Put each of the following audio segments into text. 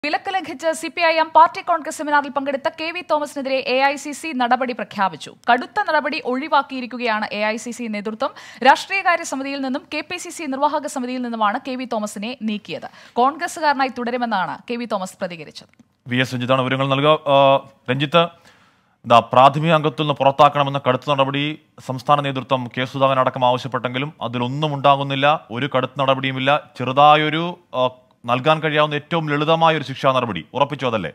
വിലക്ക് ലംഘിച്ച് C P I M party Congress സെമിനാറിൽ പങ്കെടുത്ത കെ വി തോമസിനെതിരെ എ ഐ സി സി നടപടി പ്രഖ്യാപിച്ചു കടുത്ത നടപടി ഒഴിവാക്കിയിരിക്കുകയാണ് എ ഐ സി സി നേതൃത്വം രാഷ്ട്രീയകാര്യ സമിതിയിൽ നിന്നും കെ പി സി സി നിർവാഹക സമിതിയിൽ നിന്നുമാണ് കെ വി തോമസിനെ നീക്കിയത് കോൺഗ്രസുകാരനായി തുടരുമെന്നാണ് കെ വി തോമസ് പ്രതികരിച്ചത് വി എസ് രഞ്ജിത്താണ് വിവരങ്ങൾ നൽകുക ആ, രഞ്ജിത്ത് എന്താ പ്രാഥമിക അംഗത്തിൽ നിന്ന് പുറത്താക്കണമെന്ന കടുത്ത നടപടി സംസ്ഥാന നേതൃത്വം കെ സുധാകരൻ അടക്കം ആവശ്യപ്പെട്ടെങ്കിലും അതിലൊന്നും ഉണ്ടാകുന്നില്ല ഒരു കടുത്ത നടപടിയുമില്ല ചെറുതായൊരു ആ, നൽകാൻ കഴിയാവുന്ന ഏറ്റവും ലളിതമായ ഒരു ശിക്ഷാ നടപടി ഉറപ്പിച്ചു അതല്ലേ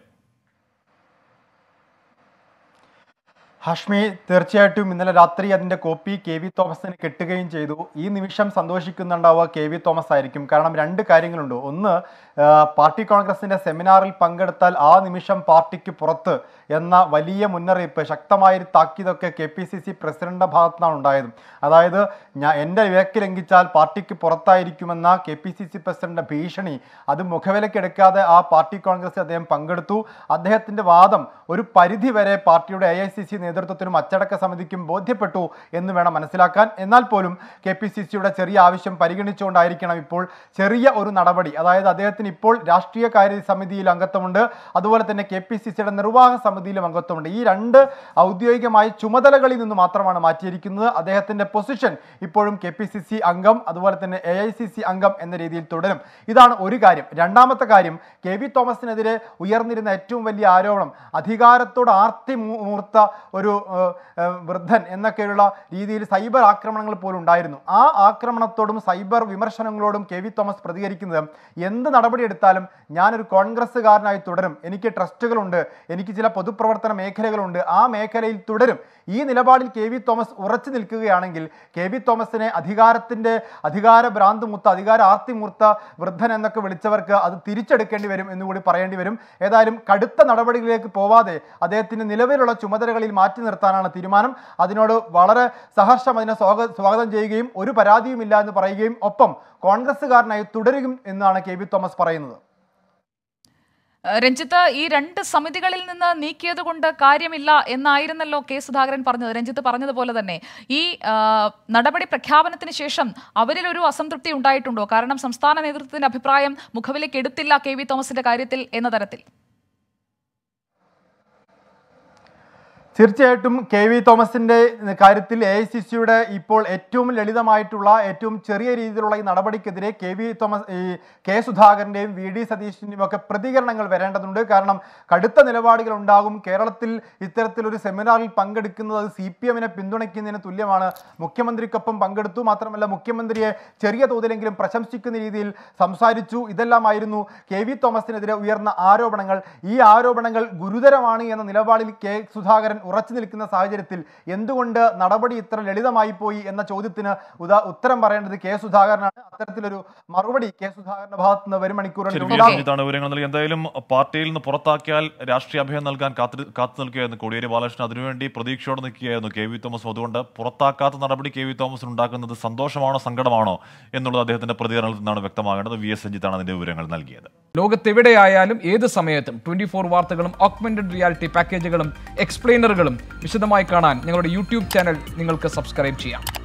ഹാഷ്മി തീർച്ചയായിട്ടും ഇന്നലെ രാത്രി അതിന്റെ കോപ്പി കെ വി തോമസിന് കിട്ടുകയും ചെയ്തു ഈ നിമിഷം സന്തോഷിക്കുന്നുണ്ടാവുക കെ വി തോമസ് ആയിരിക്കും കാരണം രണ്ട് കാര്യങ്ങളുണ്ട് ഒന്ന് ആ, പാർട്ടി കോൺഗ്രസിന്റെ സെമിനാറിൽ പങ്കെടുത്താൽ ആ നിമിഷം പാർട്ടിക്ക് പുറത്ത് എന്ന വലിയ മുന്നറിയിപ്പ് ശക്തമായൊരു താക്കീതൊക്കെ കെ പി സി സി പ്രസിഡന്റിന്റെ ഭാഗത്തുനിന്നാണ് ഉണ്ടായത് അതായത് ഞാൻ എൻ്റെ വിലക്ക് ലംഘിച്ചാൽ പാർട്ടിക്ക് പുറത്തായിരിക്കുമെന്ന കെ പി സി സി പ്രസിഡന്റിന്റെ ഭീഷണി അത് മുഖവിലക്കെടുക്കാതെ ആ പാർട്ടി കോൺഗ്രസിൽ അദ്ദേഹം പങ്കെടുത്തു അദ്ദേഹത്തിന്റെ വാദം ഒരു പരിധി വരെ പാർട്ടിയുടെ എ ഐ സി സി നേതൃത്വത്തിനും അച്ചടക്ക സമിതിക്കും ബോധ്യപ്പെട്ടു എന്ന് വേണം മനസ്സിലാക്കാൻ എന്നാൽ പോലും കെ പി സി സിയുടെ ചെറിയ ആവശ്യം പരിഗണിച്ചുകൊണ്ടായിരിക്കണം ഇപ്പോൾ ചെറിയ ഒരു നടപടി അതായത് അദ്ദേഹത്തിന് ഇപ്പോൾ രാഷ്ട്രീയ കാര്യ സമിതിയിൽ അംഗത്വമുണ്ട് അതുപോലെ തന്നെ കെ പി സി സിയുടെ നിർവാഹക സമിതിയിലും അംഗത്വമുണ്ട് ഈ രണ്ട് ഔദ്യോഗികമായ ചുമതലകളിൽ നിന്ന് മാത്രമാണ് മാറ്റിയിരിക്കുന്നത് അദ്ദേഹത്തിന്റെ പൊസിഷൻ ഇപ്പോഴും കെ പി സി സി അംഗം അതുപോലെ തന്നെ എ ഐ സി സി അംഗം എന്ന രീതിയിൽ തുടരും ഇതാണ് ഒരു കാര്യം രണ്ടാമത്തെ കാര്യം കെ വി തോമസിനെതിരെ ഉയർന്നിരുന്ന ഏറ്റവും വലിയ ആരോപണം അധികാരത്തോട് ആർത്തി മൂ- മൂർത്ത ഒരു ഏഹ്, ഏഹ്, വൃദ്ധൻ എന്നൊക്കെയുള്ള രീതിയിൽ സൈബർ ആക്രമണങ്ങൾ പോലും ഉണ്ടായിരുന്നു ആ ആക്രമണത്തോടും സൈബർ വിമർശനങ്ങളോടും കെ വി തോമസ് പ്രതികരിക്കുന്നത് എന്ത് നടപടിയെടുത്താലും ഞാനൊരു കോൺഗ്രസ്സുകാരനായി തുടരും എനിക്ക് ട്രസ്റ്റുകളുണ്ട് എനിക്ക് ചില പൊതുപ്രവർത്തന മേഖലകളുണ്ട് ആ മേഖലയിൽ തുടരും ഈ നിലപാടിൽ കെ വി തോമസ് ഉറച്ചു നിൽക്കുകയാണെങ്കിൽ കെ വി തോമസിനെ അധികാരത്തിന്റെ അധികാര ഭ്രാന്ത് മുത്ത അധികാര ആർത്തി മൂർത്ത വൃദ്ധൻ എന്നൊക്കെ വിളിച്ചവർക്ക് അത് തിരിച്ചെടുക്കേണ്ടി വരും എന്നുകൂടി പറയേണ്ടി വരും ഏതായാലും കടുത്ത നടപടികളിലേക്ക് പോവാതെ അദ്ദേഹത്തിന് നിലവിലുള്ള ചുമതലകളിൽ മാറ്റി നിർത്താനാണ് തീരുമാനം അതിനോട് വളരെ സഹർഷം അതിനെ സ്വാഗ സ്വാഗതം ചെയ്യുകയും ഒരു പരാതിയുമില്ല എന്ന് പറയുകയും ഒപ്പം കോൺഗ്രസ്സുകാരനായി തുടരും എന്നാണ് കെ വി തോമസ് പറയുന്നത് ഏഹ് രഞ്ജിത്ത് ഈ രണ്ട് സമിതികളിൽ നിന്ന് നീക്കിയത് കൊണ്ട് കാര്യമില്ല എന്നായിരുന്നല്ലോ കെ സുധാകരൻ പറഞ്ഞത് രഞ്ജിത്ത് പറഞ്ഞതുപോലെ തന്നെ ഈ ആ, നടപടി പ്രഖ്യാപനത്തിന് ശേഷം അവരിൽ ഒരു അസംതൃപ്തി ഉണ്ടായിട്ടുണ്ടോ കാരണം സംസ്ഥാന നേതൃത്വത്തിന്റെ അഭിപ്രായം മുഖവിലേക്ക് എടുത്തില്ല കെ വി തോമസിന്റെ കാര്യത്തിൽ എന്ന തരത്തിൽ തീർച്ചയായിട്ടും കെ വി തോമസിന്റെ കാര്യത്തിൽ എ ഐ സി സിയുടെ ഇപ്പോൾ ഏറ്റവും ലളിതമായിട്ടുള്ള ഏറ്റവും ചെറിയ രീതിയിലുള്ള ഈ നടപടിക്കെതിരെ കെ വി തോമസ് ഈ കെ സുധാകരന്റെയും വി ഡി സതീഷിന്റെയും ഒക്കെ പ്രതികരണങ്ങൾ വരേണ്ടതുണ്ട് കാരണം കടുത്ത നിലപാടുകൾ ഉണ്ടാകും കേരളത്തിൽ ഇത്തരത്തിലൊരു സെമിനാറിൽ പങ്കെടുക്കുന്നത് അത് സി പി എമ്മിനെ പിന്തുണയ്ക്കുന്നതിന് തുല്യമാണ് മുഖ്യമന്ത്രിക്കൊപ്പം പങ്കെടുത്തു മാത്രമല്ല മുഖ്യമന്ത്രിയെ ചെറിയ തോതിലെങ്കിലും പ്രശംസിക്കുന്ന രീതിയിൽ സംസാരിച്ചു ഇതെല്ലാമായിരുന്നു കെ വി തോമസിനെതിരെ ഉയർന്ന ആരോപണങ്ങൾ ഈ ആരോപണങ്ങൾ ഗുരുതരമാണ് എന്ന നിലപാടിൽ കെ സുധാകരൻ ഉറച്ചു നിൽക്കുന്ന സാഹചര്യത്തിൽ എന്തുകൊണ്ട് നടപടി ഇത്ര ലളിതമായി പോയി എന്ന ചോദ്യത്തിന് ഉദാ ഉത്തരം പറയേണ്ടത് കെ സുധാകരനാണ് അത്തരത്തിലൊരു മറുപടി കെ സുധാകരന്റെ ഭാഗത്ത് നിന്ന് വരും ശരി മണിക്കൂറുകളിൽ വി എസ് ഉണ്ടാകും രഞ്ജിത്താണ് വിവരങ്ങൾ നൽകി എന്തായാലും പാർട്ടിയിൽ നിന്ന് പുറത്താക്കിയാൽ രാഷ്ട്രീയ അഭയം നൽകാൻ കാത്തു കാത്തു നിൽക്കുകയായിരുന്നു കോടിയേരി ബാലകൃഷ്ണൻ അതിനുവേണ്ടി പ്രതീക്ഷയോടെ നിൽക്കുകയായിരുന്നു കെ വി തോമസ് അതുകൊണ്ട് പുറത്താക്കാത്ത നടപടി കെ വി തോമസിന് ഉണ്ടാക്കുന്നത് സന്തോഷമാണോ സങ്കടമാണോ എന്നുള്ളത് അദ്ദേഹത്തിന്റെ പ്രതികരണത്തിൽ നിന്നാണ് വ്യക്തമാകേണ്ടത് വി എസ് രഞ്ജിത്താണ് അതിന്റെ വിവരങ്ങൾ നൽകിയത് ലോകത്തെവിടെയായാലും ഏത് സമയത്തും ട്വന്റി ഫോർ വാർത്തകളും ഓഗ്മെന്റഡ് റിയാലിറ്റി പാക്കേജുകളും എക്സ്പ്ലെയിനറുകളും വിശദമായി കാണാൻ ഞങ്ങളുടെ യൂട്യൂബ് ചാനൽ നിങ്ങൾക്ക് സബ്സ്ക്രൈബ് ചെയ്യാം